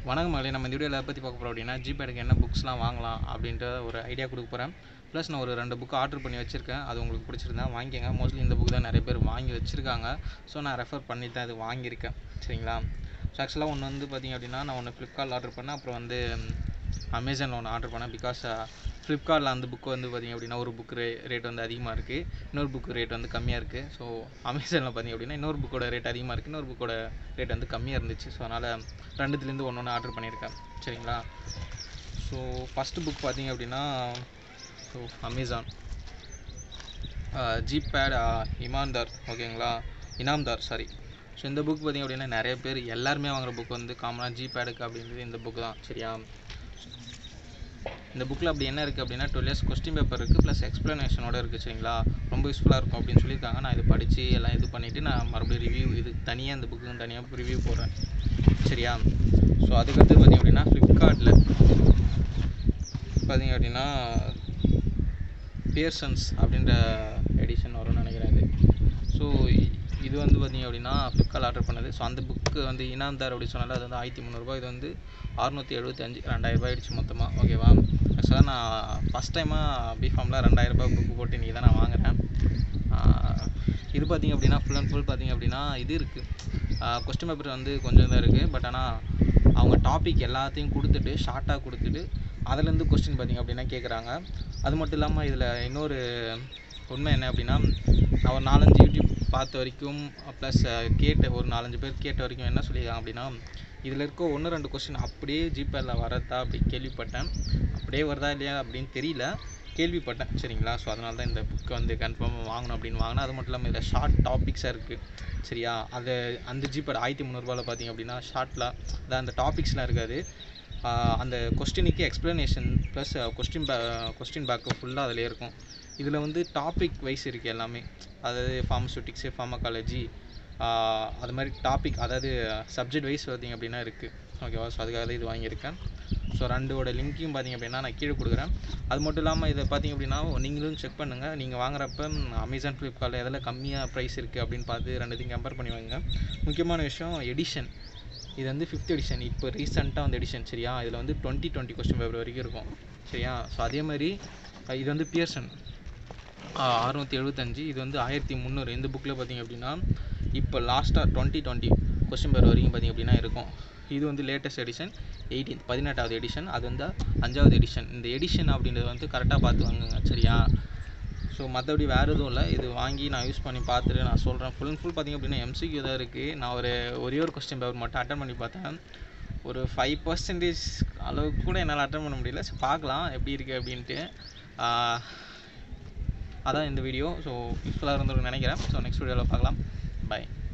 வணக்கம் மகளே நம்ம இந்த வீடியோவில் பற்றி பார்க்க போகிறோம் அப்படின்னா ஜிபேடுக்கு என்ன புக்ஸ்லாம் வாங்கலாம் அப்படின்ற ஒரு ஐடியா கொடுக்க போகிறேன் ப்ளஸ் நான் ஒரு ரெண்டு புக் ஆர்டர் பண்ணி வச்சுருக்கேன் அது உங்களுக்கு பிடிச்சிருந்தா வாங்கிக்கோங்க மோஸ்ட்லி இந்த புக் தான் நிறைய பேர் வாங்கி வச்சுருக்காங்க ஸோ நான் ரெஃபர் பண்ணி தான் இது வாங்கியிருக்கேன் சரிங்களா ஸோ ஆக்சுவலாக ஒன்று வந்து பார்த்திங்க அப்படின்னா நான் ஒன்று ஃப்ளிப்கார்ட்டில் ஆர்டர் பண்ணேன் அப்புறம் வந்து அமேசானில் ஒன்று ஆர்டர் பண்ணேன் பிகாஸ் ஃப்ளிப்கார்ட்டில் அந்த புக்கு வந்து பார்த்திங்க அப்படின்னா ஒரு புக் ரே ரேட் வந்து அதிகமாக இருக்குது இன்னொரு புக்கு ரேட் வந்து கம்மியாக இருக்குது ஸோ அமேசானில் பார்த்திங்க அப்படின்னா இன்னொரு புக்கோட ரேட் அதிகமாக இருக்குது இன்னொரு புக்கோட ரேட் வந்து கம்மியாக இருந்துச்சு ஸோ அதனால் ரெண்டுத்துலேருந்து ஒன்று ஒன்று ஆர்டர் பண்ணியிருக்கேன் சரிங்களா ஸோ ஃபஸ்ட்டு புக் பார்த்திங்க அப்படின்னா ஸோ அமேசான் ஜிபேட் இமான்தார் ஓகேங்களா இனாம்தார் சாரி ஸோ இந்த புக் பார்த்திங்க அப்படின்னா நிறைய பேர் எல்லாருமே வாங்குற புக் வந்து காமனாக ஜிபேடுக்கு அப்படின்றது இந்த புக் தான் சரியா இந்த புக்கில் அப்படி என்ன இருக்குது அப்படின்னா டுவெல் இயர்ஸ் கொஸ்டின் பேப்பர் இருக்குது ப்ளஸ் எக்ஸ்ப்ளனேஷனோட இருக்குது சரிங்களா ரொம்ப யூஸ்ஃபுல்லாக இருக்கும் அப்படின்னு சொல்லியிருக்காங்க நான் இது படித்து எல்லாம் இது பண்ணிவிட்டு நான் மறுபடியும் ரிவ்யூ இது தனியாக இந்த புக்கு தனியாக ரிவ்யூ போடுறேன் சரியா ஸோ அதுக்கடுத்து பார்த்திங்க அப்படின்னா ஃப்ளிப்கார்ட்டில் பார்த்திங்க அப்படின்னா பியர்சன்ஸ் அப்படின்ற எடிஷன் வரும்னு நினைக்கிறேன் இது ஸோ இது வந்து பார்த்திங்க அப்படின்னா ஃப்ளிப்கார்ட் ஆர்டர் பண்ணது ஸோ அந்த புக்கு வந்து இனாம்தார் அப்படி சொன்னால அது வந்து ஆயிரத்தி முந்நூறுரூபா இது வந்து அறுநூற்றி எழுபத்தஞ்சு ரெண்டாயிரரூபா ஆயிடுச்சு மொத்தமாக ஓகேவா ஆக்சுவலாக நான் ஃபஸ்ட் டைமாக பிஃபார்மில் ரெண்டாயிரரூபா புக்கு போட்டு இன்றைக்கி தான் நான் வாங்குகிறேன் இது பார்த்திங்க அப்படின்னா ஃபுல் அண்ட் ஃபுல் பார்த்திங்க அப்படின்னா இது இருக்குது கொஸ்டின் பேப்பர் வந்து கொஞ்சம் தான் இருக்குது பட் ஆனால் அவங்க டாபிக் எல்லாத்தையும் கொடுத்துட்டு ஷார்ட்டாக கொடுத்துட்டு அதுலேருந்து கொஸ்டின் பார்த்திங்க அப்படின்னா கேட்குறாங்க அது மட்டும் இல்லாமல் இதில் இன்னொரு உண்மை என்ன அப்படின்னா நான் ஒரு நாலஞ்சு யூடியூப் பார்த்த வரைக்கும் ப்ளஸ் கேட்ட ஒரு நாலஞ்சு பேர் கேட்ட வரைக்கும் என்ன சொல்லியிருக்காங்க அப்படின்னா இதில் இருக்க ஒன்று ரெண்டு கொஸ்டின் அப்படியே ஜிபேயில் வரதா அப்படி கேள்விப்பட்டேன் அப்படியே வருதா இல்லையா அப்படின்னு தெரியல கேள்விப்பட்டேன் சரிங்களா ஸோ அதனால தான் இந்த புக்கை வந்து கன்ஃபார்மாக வாங்கணும் அப்படின்னு வாங்கினேன் அது மட்டும் இல்லாமல் இதில் ஷார்ட் டாபிக்ஸாக இருக்குது சரியா அது அந்த ஜிபேட் ஆயிரத்தி முந்நூறுபாவில் பார்த்தீங்க அப்படின்னா ஷார்ட்டில் அதான் அந்த டாபிக்ஸ்லாம் இருக்காது அந்த கொஸ்டினுக்கு எக்ஸ்ப்ளனேஷன் ப்ளஸ் கொஸ்டின் பே கொஸ்டின் பேக்கு ஃபுல்லாக அதிலே இருக்கும் இதில் வந்து டாபிக் வைஸ் இருக்குது எல்லாமே அதாவது ஃபார்மசூட்டிக்ஸு ஃபார்மகாலஜி அது மாதிரி டாபிக் அதாவது சப்ஜெக்ட் வைஸ் பார்த்திங்க அப்படின்னா இருக்குது ஓகேவா ஸோ அதுக்காக தான் இது வாங்கியிருக்கேன் ஸோ ரெண்டோட லிங்க்கையும் பார்த்திங்க அப்படின்னா நான் கீழே கொடுக்குறேன் அது மட்டும் இல்லாமல் இதை பார்த்திங்க அப்படின்னா நீங்களும் செக் பண்ணுங்கள் நீங்கள் வாங்குறப்ப அமேசான் ஃப்ளிப்கார்ட்டில் எதில் கம்மியாக ப்ரைஸ் இருக்குது அப்படின்னு பார்த்து ரெண்டுத்தையும் கம்பேர் பண்ணி வாங்க முக்கியமான விஷயம் எடிஷன் இது வந்து ஃபிஃப்த் எடிஷன் இப்போ ரீசெண்டாக வந்து எடிஷன் சரியா இதில் வந்து டுவெண்ட்டி டுவெண்ட்டி கொஸ்டின் பேப்பர் வரைக்கும் இருக்கும் சரியா ஸோ அதே மாதிரி இது வந்து பியர்சன் அறுநூற்றி எழுபத்தஞ்சு இது வந்து ஆயிரத்தி முந்நூறு இந்த புக்கில் பார்த்திங்க அப்படின்னா இப்போ லாஸ்ட்டாக டுவெண்ட்டி டுவெண்ட்டி கொஸ்டின் பேப்பர் வரைக்கும் பார்த்திங்க அப்படின்னா இருக்கும் இது வந்து லேட்டஸ்ட் எடிஷன் எயிட்டீன்த் பதினெட்டாவது எடிஷன் அது வந்து அஞ்சாவது எடிஷன் இந்த எடிஷன் அப்படின்றது வந்து கரெக்டாக பார்த்து வாங்குங்க சரியா ஸோ மற்றபடி வேறு எதுவும் இல்லை இது வாங்கி நான் யூஸ் பண்ணி பார்த்துட்டு நான் சொல்கிறேன் ஃபுல் அண்ட் ஃபுல் பார்த்திங்க அப்படின்னா எம்சிக்யூ தான் இருக்குது நான் ஒரு ஒரே ஒரு கொஸ்டின் பேப்பர் மட்டும் அட்டன் பண்ணி பார்த்தேன் ஒரு ஃபைவ் பர்சன்டேஜ் அளவுக்கு கூட என்னால் அட்டன் பண்ண முடியல ஸோ பார்க்கலாம் எப்படி இருக்குது அப்படின்ட்டு அதான் இந்த வீடியோ ஸோ யூஸ்ஃபுல்லாக இருந்திருக்குன்னு நினைக்கிறேன் ஸோ நெக்ஸ்ட் வீடியோவில் பார்க்கலாம் பாய்